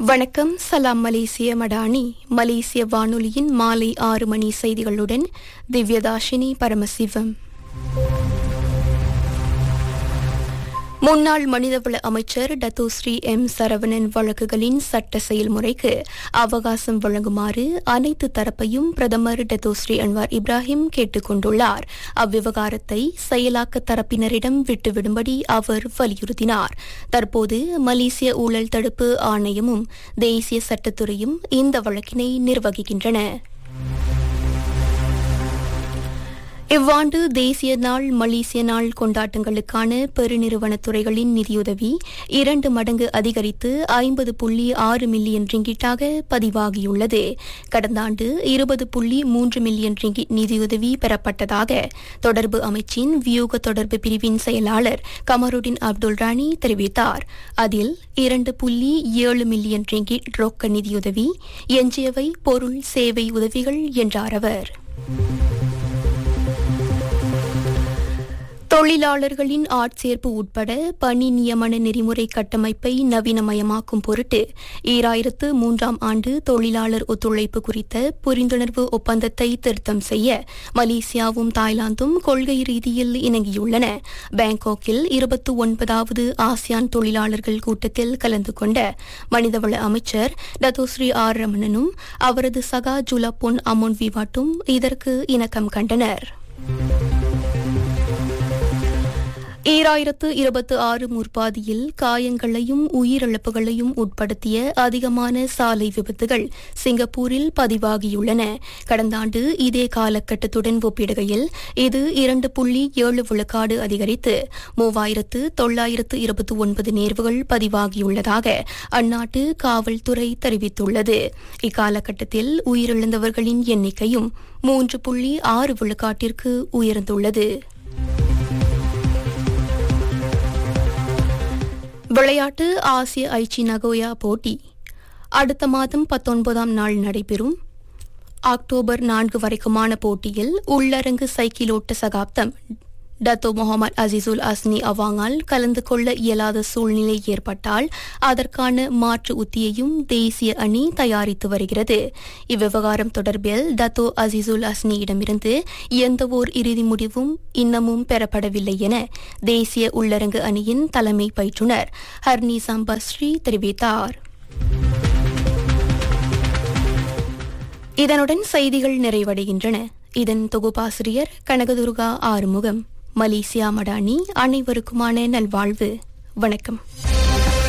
வணக்கம் சலாம் மலேசிய மடானி மலேசிய வானொலியின் மாலை ஆறு மணி செய்திகளுடன் திவ்யதாஷினி பரமசிவம் முன்னாள் மனிதவள அமைச்சர் டத்தோஸ்ரீ எம் சரவணன் வழக்குகளின் சட்ட செயல்முறைக்கு அவகாசம் வழங்குமாறு அனைத்து தரப்பையும் பிரதமர் டத்தோஸ்ரீ அன்வார் இப்ராஹிம் கேட்டுக் கொண்டுள்ளார் அவ்விவகாரத்தை செயலாக்க தரப்பினரிடம் விட்டுவிடும்படி அவர் வலியுறுத்தினார் தற்போது மலேசிய ஊழல் தடுப்பு ஆணையமும் தேசிய சட்டத்துறையும் இந்த வழக்கினை நிர்வகிக்கின்றன இவ்வாண்டு தேசிய நாள் மலேசிய நாள் கொண்டாட்டங்களுக்கான பெருநிறுவனத் துறைகளின் நிதியுதவி இரண்டு மடங்கு அதிகரித்து ஐம்பது புள்ளி ஆறு மில்லியன் ரிங்கிட்டாக பதிவாகியுள்ளது கடந்த ஆண்டு இருபது புள்ளி மூன்று மில்லியன் ரிங்கிட் நிதியுதவி பெறப்பட்டதாக தொடர்பு அமைச்சின் வியூக தொடர்பு பிரிவின் செயலாளர் கமருடின் அப்துல் ராணி தெரிவித்தார் அதில் இரண்டு புள்ளி ஏழு மில்லியன் ரிங்கிட் ரொக்க நிதியுதவி எஞ்சியவை பொருள் சேவை உதவிகள் என்றார் அவர் தொழிலாளர்களின் ஆட்சேர்ப்பு உட்பட பணி நியமன நெறிமுறை கட்டமைப்பை நவீனமயமாக்கும் பொருட்டு ஈராயிரத்து மூன்றாம் ஆண்டு தொழிலாளர் ஒத்துழைப்பு குறித்த புரிந்துணர்வு ஒப்பந்தத்தை திருத்தம் செய்ய மலேசியாவும் தாய்லாந்தும் கொள்கை ரீதியில் இணங்கியுள்ளன பாங்காக்கில் இருபத்தி ஒன்பதாவது ஆசியான் தொழிலாளர்கள் கூட்டத்தில் கலந்து கொண்ட மனிதவள அமைச்சர் டத்தோஸ்ரீ ஆர் ரமணனும் அவரது சகா ஜுலப்பொன் அமோன் விவாட்டும் இதற்கு இணக்கம் கண்டனர் ஈராயிரத்து இருபத்தி ஆறு முற்பாதியில் காயங்களையும் உயிரிழப்புகளையும் உட்படுத்திய அதிகமான சாலை விபத்துகள் சிங்கப்பூரில் பதிவாகியுள்ளன கடந்த ஆண்டு இதே காலகட்டத்துடன் ஒப்பிடுகையில் இது இரண்டு புள்ளி ஏழு விழுக்காடு அதிகரித்து மூவாயிரத்து தொள்ளாயிரத்து இருபத்தி ஒன்பது நேர்வுகள் பதிவாகியுள்ளதாக அந்நாட்டு காவல்துறை தெரிவித்துள்ளது இக்காலகட்டத்தில் உயிரிழந்தவர்களின் எண்ணிக்கையும் மூன்று புள்ளி ஆறு விழுக்காட்டிற்கு உயர்ந்துள்ளது விளையாட்டு ஆசிய ஐச்சி நகோயா போட்டி அடுத்த மாதம் பத்தொன்பதாம் நாள் நடைபெறும் அக்டோபர் நான்கு வரைக்குமான போட்டியில் உள்ளரங்கு சைக்கிளோட்ட சகாப்தம் டத்தோ முகமது அசிசுல் அஸ்னி அவாங்கால் கலந்து கொள்ள இயலாத சூழ்நிலை ஏற்பட்டால் அதற்கான மாற்று உத்தியையும் தேசிய அணி தயாரித்து வருகிறது இவ்விவகாரம் தொடர்பில் டத்தோ அசிசுல் அஸ்னியிடமிருந்து எந்தவோர் இறுதி முடிவும் இன்னமும் பெறப்படவில்லை என தேசிய உள்ளரங்கு அணியின் தலைமை பயிற்றுநர் ஹர்னி சம்பஸ்ரீ தெரிவித்தார் இதனுடன் செய்திகள் நிறைவடைகின்றன இதன் தொகுப்பாசிரியர் கனகதுர்கா ஆறுமுகம் மலேசியா மடானி அனைவருக்குமான நல்வாழ்வு வணக்கம்